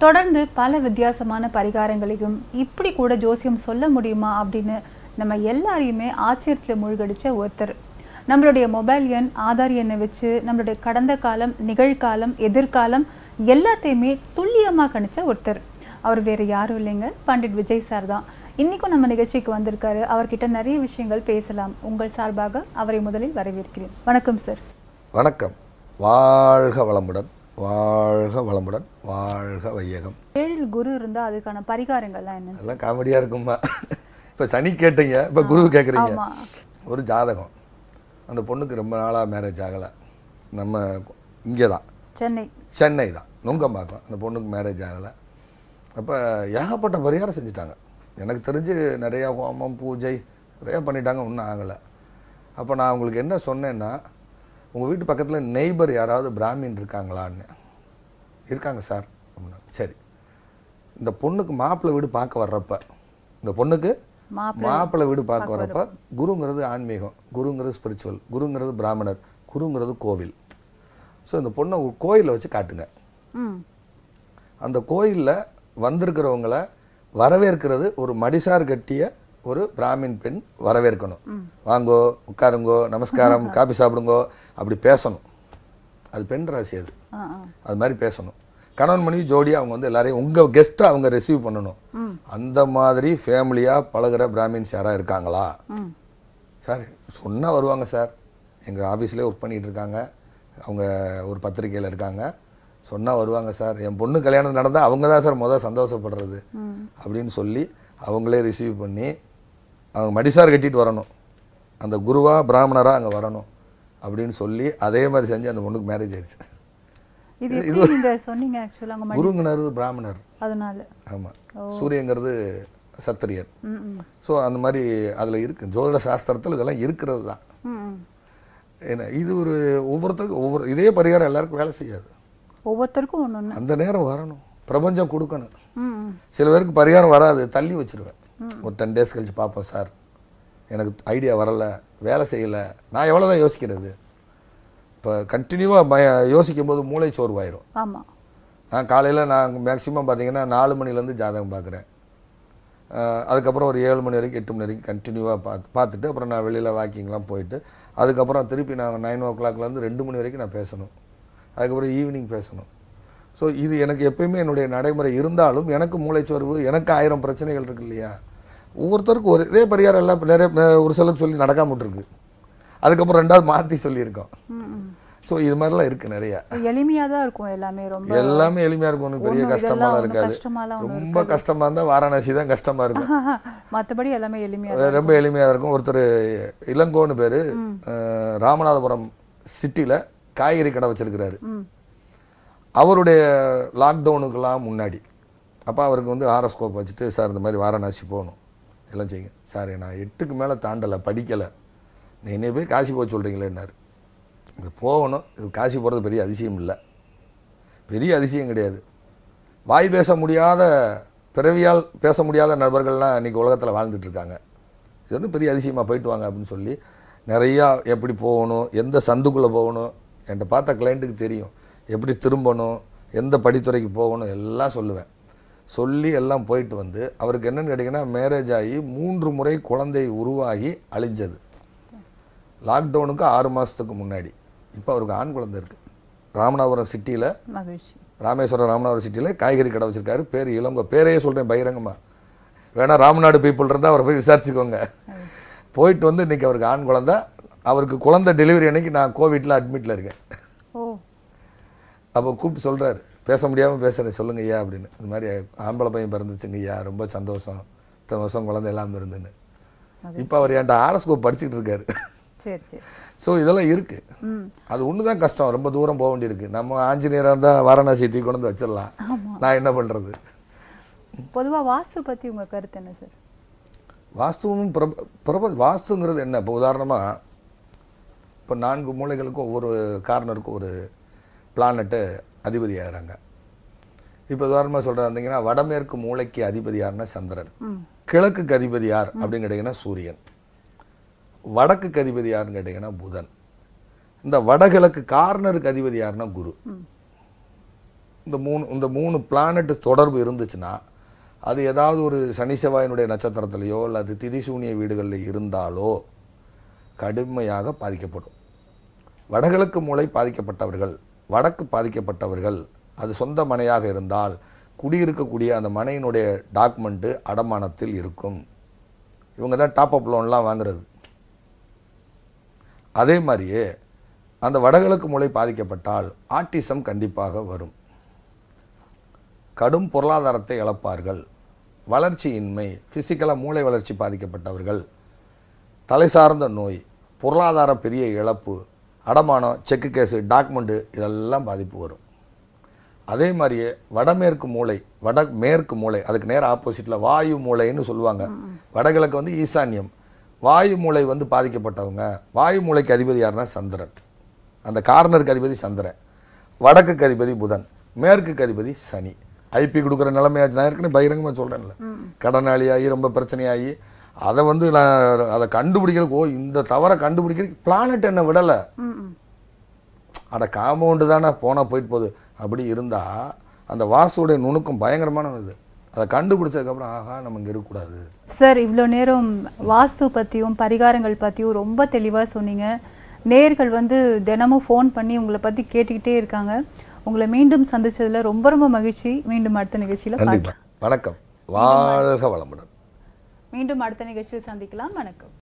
தொடர்ந்து பல வித்தியாசமான பரிகாரங்களையும் இப்படி கூட ஜோசியம் சொல்ல முடியுமா அப்படின்னு நம்ம எல்லாரையுமே ஆச்சரியத்துல மூழ்கடிச்ச ஒருத்தர் நம்மளுடைய மொபைல் எண் ஆதார் எண்ணை வச்சு நம்மளுடைய கடந்த காலம் நிகழ்காலம் எதிர்காலம் எல்லாத்தையுமே துல்லியமா கணிச்ச ஒருத்தர் அவர் வேற யாரும் இல்லைங்க பண்டிட் விஜய் சார் தான் இன்னைக்கும் நம்ம நிகழ்ச்சிக்கு வந்திருக்காரு அவர்கிட்ட நிறைய விஷயங்கள் பேசலாம் உங்கள் சார்பாக அவரை முதலில் வரவேற்கிறேன் வணக்கம் சார் வணக்கம் வாழ்க வளமுடன் வாழ்க வளமுடன் வாழ்க வையகம் ஏழில் குரு இருந்தா அதுக்கான பரிகாரங்கள்லாம் என்ன அதெல்லாம் காமெடியாக இருக்குமா இப்போ சனி கேட்டீங்க இப்போ குரு கேட்குறீங்க ஆமா ஒரு ஜாதகம் அந்த பொண்ணுக்கு ரொம்ப நாளாக மேரேஜ் ஆகலை நம்ம இங்கே தான் சென்னை சென்னை தான் நுங்கம்பாக்கம் அந்த பொண்ணுக்கு மேரேஜ் ஆகலை அப்போ ஏகப்பட்ட பரிகாரம் செஞ்சுட்டாங்க எனக்கு தெரிஞ்சு நிறையா ஹோமம் பூஜை நிறையா பண்ணிட்டாங்க ஒன்றும் ஆகலை அப்போ நான் உங்களுக்கு என்ன சொன்னேன்னா உங்கள் வீட்டு பக்கத்தில் நெய்பர் யாராவது பிராமின் இருக்காங்களான்னு இருக்காங்க சார் அப்படின்னா சரி இந்த பொண்ணுக்கு மாப்பிள்ளை வீடு பார்க்க வர்றப்ப இந்த பொண்ணுக்கு மாப்பிள்ளை மாப்பிள்ளை வீடு பார்க்க வரப்ப குருங்கிறது ஆன்மீகம் குருங்கிறது ஸ்பிரிச்சுவல் குருங்கிறது பிராமணர் குருங்கிறது கோவில் ஸோ இந்த பொண்ணை ஒரு கோயிலில் வச்சு காட்டுங்க ம் அந்த கோயிலில் வந்திருக்கிறவங்கள வரவேற்கிறது ஒரு மடிசார் கட்டிய ஒரு பிராமின் பெண் வரவேற்கணும் வாங்கோ உட்காருங்கோ நமஸ்காரம் காபி சாப்பிடுங்கோ அப்படி பேசணும் அது பெண் ராசி அது ஆ ஆ அது மாதிரி பேசணும் கணவன் மனைவி ஜோடியாக அவங்க வந்து எல்லாரையும் உங்கள் கெஸ்ட்டை அவங்க ரிசீவ் பண்ணணும் அந்த மாதிரி ஃபேமிலியாக பழகுற பிராமின்ஸ் யாராக இருக்காங்களா ம் சார் சொன்னால் வருவாங்க சார் எங்கள் ஆஃபீஸ்லேயே ஒர்க் பண்ணிகிட்டு இருக்காங்க அவங்க ஒரு பத்திரிக்கையில் இருக்காங்க சொன்னால் வருவாங்க சார் என் பொண்ணு கல்யாணம் நடந்தால் அவங்க தான் சார் முதல் சந்தோஷப்படுறது அப்படின்னு சொல்லி அவங்களே ரிசீவ் பண்ணி அவங்க மடிசார் கட்டிட்டு வரணும் அந்த குருவா பிராமணராக அங்கே வரணும் அப்படின்னு சொல்லி அதே மாதிரி செஞ்சு அந்த பொண்ணுக்கு மேரேஜ் ஆயிடுச்சு இது எப்படி நீங்க சொன்னீங்க ஆக்சுவலா அங்க மணி குருங்கிறது பிராமணர் அதனால ஆமாம் சூரியங்கிறது சத்திரியர் ம் ம் ஸோ அந்த மாதிரி அதில் இருக்கு ஜோதிட சாஸ்திரத்தில் இதெல்லாம் இருக்கிறது தான் ம் ம் ஏன்னா இது ஒரு ஒவ்வொருத்தருக்கும் ஒவ்வொரு இதே பரிகாரம் எல்லாருக்கும் வேலை செய்யாது ஒவ்வொருத்தருக்கும் ஒன்று ஒன்று அந்த நேரம் வரணும் பிரபஞ்சம் கொடுக்கணும் ம் ம் சில பேருக்கு பரிகாரம் வராது தள்ளி வச்சிருவேன் ஒரு டென் டேஸ் கழிச்சு பார்ப்போம் சார் எனக்கு ஐடியா வரல வேலை செய்யலை நான் எவ்வளோ தான் யோசிக்கிறது இப்போ கண்டினியூவாக பய யோசிக்கும் போது மூளை சோர்வாயிரும் ஆமா நான் காலையில் நான் மேக்ஸிமம் பார்த்தீங்கன்னா நாலு மணிலேருந்து ஜாதகம் பார்க்குறேன் அதுக்கப்புறம் ஒரு ஏழு மணி வரைக்கும் எட்டு மணி வரைக்கும் கண்டினியூவாக பார்த்து பார்த்துட்டு அப்புறம் நான் வெளியில் வாக்கிங்லாம் போயிட்டு அதுக்கப்புறம் திருப்பி நான் நைன் ஓ கிளாக்லேருந்து ரெண்டு மணி வரைக்கும் நான் பேசணும் அதுக்கப்புறம் ஈவினிங் பேசணும் ஸோ இது எனக்கு எப்பயுமே என்னுடைய நடைமுறை இருந்தாலும் எனக்கு மூளைச்சோர்வு எனக்கு ஆயிரம் பிரச்சனைகள் இருக்கு இல்லையா ஒவ்வொருத்தருக்கும் ஒரு இதே பரிகாரம் எல்லாம் நிறைய ஒரு சிலருக்கு சொல்லி நடக்காம விட்டுருக்கு அதுக்கப்புறம் ரெண்டாவது மாற்றி சொல்லியிருக்கோம் ம் ம் ஸோ இது மாதிரிலாம் இருக்குது நிறையா ஸோ எளிமையா தான் இருக்கும் எல்லாமே ரொம்ப எல்லாமே எளிமையா இருக்கும் ஒன்றும் பெரிய ஒண்ணும் கஷ்டமாலாம் இதெல்லாம் ஒண்ணும் இருக்காது கஷ்டமாலாம் ஒண்ணும் ரொம்ப கஷ்டமா இருந்தா வாரணாசி தான் கஷ்டமா இருக்கும் மத்தபடி எல்லாமே எளிமையா அது ரொம்ப எளிமையா இருக்கும் ஒருத்தர் இளங்கோன்னு பேரு அஹ், ராமநாதபுரம் சிட்டில காய்கறி கடை வச்சிருக்கிறாரு ம் அவருடைய லாக்டவுனுக்கெல்லாம் முன்னாடி அப்போ அவருக்கு வந்து ஆரோஸ்கோப் வச்சுட்டு சார் இந்த மாதிரி வாரணாசி போகணும் எல்லாம் செய்யுங்க சார் நான் எட்டுக்கு மேலே தாண்டலை படிக்கலை நீ என்னை போய் காசி போக சொல்கிறீங்களேன்னாரு இது போகணும் இது காசி போகிறது பெரிய அதிசயம் இல்லை பெரிய அதிசயம் கிடையாது வாய் பேச முடியாத பிறவியால் பேச முடியாத நபர்கள்லாம் இன்றைக்கி உலகத்தில் வாழ்ந்துட்டு இருக்காங்க இது ஒன்றும் பெரிய அதிசயமாக போயிட்டு வாங்க அப்படின்னு சொல்லி நிறையா எப்படி போகணும் எந்த சந்துக்குள்ளே போகணும் என்கிட்ட பார்த்த கிளைண்ட்டுக்கு தெரியும் எப்படி திரும்பணும் எந்த படித்துறைக்கு போகணும் எல்லாம் சொல்லுவேன் சொல்லி எல்லாம் போயிட்டு வந்து அவருக்கு என்னன்னு கேட்டிங்கன்னா மேரேஜ் ஆகி மூன்று முறை குழந்தை உருவாகி அழிஞ்சது லாக்டவுனுக்கு ஆறு மாதத்துக்கு முன்னாடி இப்போ அவருக்கு ஆண் குழந்தை இருக்குது ராமநாதபுரம் சிட்டியில் மகிழ்ச்சி ராமேஸ்வரம் ராமநாதபுரம் சிட்டியில் காய்கறி கடை வச்சிருக்காரு பேர் இளங்கோ பேரையே சொல்கிறேன் பகிரங்கமா வேணா ராமநாடு பீப்புள் இருந்தால் அவரை போய் விசாரிச்சுக்கோங்க போயிட்டு வந்து இன்னைக்கு அவருக்கு ஆண் குழந்தை அவருக்கு குழந்தை டெலிவரி அன்னைக்கு நான் கோவிட்டில் அட்மிட்டில் இருக்கேன் ஓ அப்போ கூப்பிட்டு சொல்கிறாரு பேச முடியாமல் பேசுகிறேன் சொல்லுங்க ஐயா அப்படின்னு இந்த மாதிரி ஆம்பளை பையன் பிறந்துச்சுங்க ஐயா ரொம்ப சந்தோஷம் இத்தனை வருஷம் குழந்தை எல்லாம் இருந்துன்னு இப்போ அவர் என்கிட்ட ஆர்எஸ்கோப் படிச்சுட்டு இருக்காரு சரி சரி ஸோ இதெல்லாம் இருக்குது ம் அது ஒன்று தான் கஷ்டம் ரொம்ப தூரம் போக வேண்டியிருக்கு நம்ம ஆஞ்சநேயராக இருந்தால் வாரணாசி தூக்கி கொண்டு வந்து வச்சிடலாம் நான் என்ன பண்ணுறது பொதுவா வாஸ்து பத்தி உங்க கருத்து என்ன சார் வாஸ்துவும் பிரப பிரப வாஸ்துங்கிறது என்ன இப்போ உதாரணமாக இப்போ நான்கு மூலைகளுக்கும் ஒவ்வொரு கார்னருக்கும் ஒரு பிளானட்டு அதிபதி ஆகிறாங்க இப்போ உதாரணமாக சொல்கிறேன் இருந்தீங்கன்னா வடமேற்கு மூளைக்கு அதிபதி யாருன்னா சந்திரன் ம் கிழக்குக்கு அதிபதி யார் அப்படின்னு கேட்டிங்கன்னா சூரியன் வடக்குக்கு அதிபதி யாருன்னு கேட்டிங்கன்னா புதன் இந்த வடகிழக்கு கார்னருக்கு அதிபதி யாருன்னா குரு இந்த மூணு இந்த மூணு பிளானட் தொடர்பு இருந்துச்சுன்னா அது ஏதாவது ஒரு சனி செவ்வாயினுடைய நட்சத்திரத்திலேயோ அல்லது திதிசூனிய வீடுகளில் இருந்தாலோ கடுமையாக பாதிக்கப்படும் வடகிழக்கு மூலை பாதிக்கப்பட்டவர்கள் வடக்கு பாதிக்கப்பட்டவர்கள் அது சொந்த மனையாக இருந்தால் குடியிருக்கக்கூடிய அந்த மனையினுடைய டாக்குமெண்ட்டு அடமானத்தில் இருக்கும் இவங்க தான் டாப் அப் லோன்லாம் வாங்குறது அதே மாதிரியே அந்த வடகிழக்கு மூலை பாதிக்கப்பட்டால் ஆட்டிசம் கண்டிப்பாக வரும் கடும் பொருளாதாரத்தை இழப்பார்கள் வளர்ச்சியின்மை ஃபிசிக்கலாக மூளை வளர்ச்சி பாதிக்கப்பட்டவர்கள் தலை சார்ந்த நோய் பொருளாதார பெரிய இழப்பு அடமானம் செக்கு கேஸு டாக்குமெண்ட்டு இதெல்லாம் பாதிப்பு வரும் அதே மாதிரியே வடமேற்கு மூளை வட மேற்கு மூளை அதுக்கு நேர ஆப்போசிட்டில் வாயு மூளைன்னு சொல்லுவாங்க வடகிழக்கு வந்து ஈசான்யம் வாயு மூளை வந்து பாதிக்கப்பட்டவங்க வாயு மூளைக்கு அதிபதி யாருன்னா சந்திரன் அந்த கார்னருக்கு அதிபதி சந்திரன் வடக்குக்கு அதிபதி புதன் மேற்குக்கு அதிபதி சனி ஐபி கொடுக்குற நிலைமையாச்சு நான் ஏற்கனவே பகிரங்கமாக சொல்கிறேன்ல கடனாளியாகி ரொம்ப பிரச்சனையாகி அதை வந்து நான் அதை கண்டுபிடிக்கிறதுக்கு ஓ இந்த தவறை கண்டுபிடிக்கிறதுக்கு பிளானட் என்ன விடலை ம் ம் அட காம்பவுண்டு தானே போனால் போயிட்டு போகுது அப்படி இருந்தால் அந்த வாசுடைய நுணுக்கம் பயங்கரமான இது அதை கண்டுபிடிச்சதுக்கப்புறம் ஆஹா நம்ம இங்கே இருக்கக்கூடாது சார் இவ்வளோ நேரம் வாஸ்து பற்றியும் பரிகாரங்கள் பற்றியும் ரொம்ப தெளிவாக சொன்னீங்க நேர்கள் வந்து தினமும் ஃபோன் பண்ணி உங்களை பற்றி கேட்டுக்கிட்டே இருக்காங்க உங்களை மீண்டும் சந்திச்சதுல ரொம்ப ரொம்ப மகிழ்ச்சி மீண்டும் அடுத்த நிகழ்ச்சியில் கண்டிப்பாக வணக்கம் வாழ்க வளமுடன் மீண்டும் அடுத்த நிகழ்ச்சியில் சந்திக்கலாம் வணக்கம்